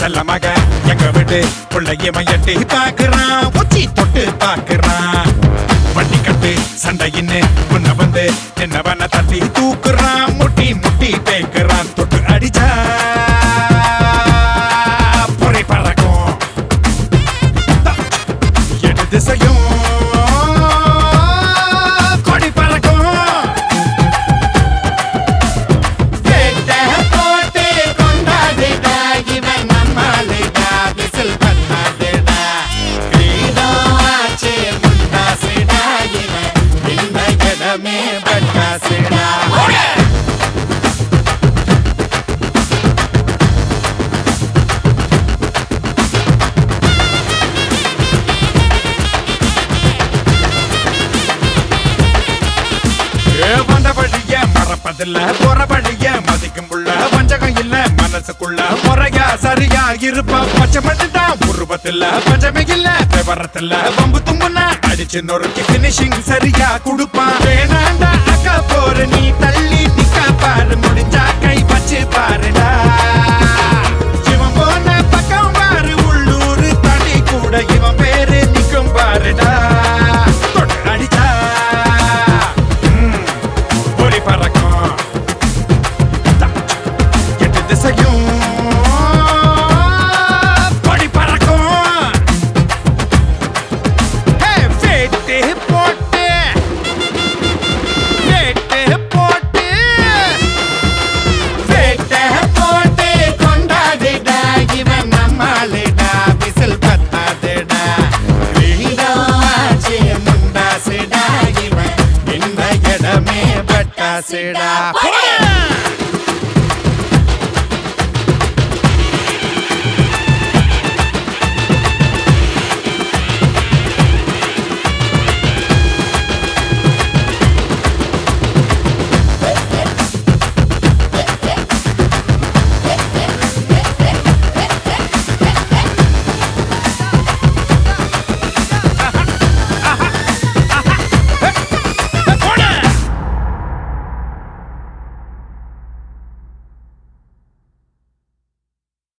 செல்ல மக எங்க விட்டு பிள்ளைய எட்டி பாக்குறான் உச்சி தொட்டு பாக்குறான் வண்டி கட்டு சண்டையின்னு முன்ன வந்து என்னவன தட்டி தூக்குறான் முட்டி முட்டி பேக்குறான் தொட்டு அடிச்சா பொறை பறக்கும் எட்டு திசையும் கொடி பறக்கும் வேட்டை போட்டு கொண்டாடுடா, இவன் நம்மாளுடா, விசில் பண்ணாதுடா. கிரீடம் ஆச்சு முண்டாசுடா, இவன் இந்த இடமே பட்டாசுடா. ஏ, வந்த வழிய மறப்பதில்ல போற வழிய மதிக்கும் உள்ள வஞ்சகம் இல்ல மனசுக்குள்ள முறையா சரியா இருப்பா பச்சை மட்டும்தான் உருவத்துல பஞ்சமே இல்ல விவரத்துல வம்பு தும்புனா அடிச்சு நொறுக்கி பினிஷிங் சரியா கொடுப்பான் வேணாண்டா அக்கா போற நீ தள்ளி நிக்க பாரு முடிஞ்சா கை வச்சு பாருடா இவன் போன பக்கம் பாரு உள்ளூர் தனி கூட இவன் பேரு நிக்கும் பாருடா தொட்டு அடிச்சா ம், ஒளி பறக்கும் எட்டு திசையும் கொடி பறக்கும் ஹே, வேட்டு போட்டு வேட்டு போட்டு வேட்டை போட்டு கொண்டாடுடா, இவன் நம்மாளுடா, விசில் பத்தாதுடா. கிரீடம் ஆச்சு முண்டாசுடா, இவன் இந்த இடமே பட்டாசுடா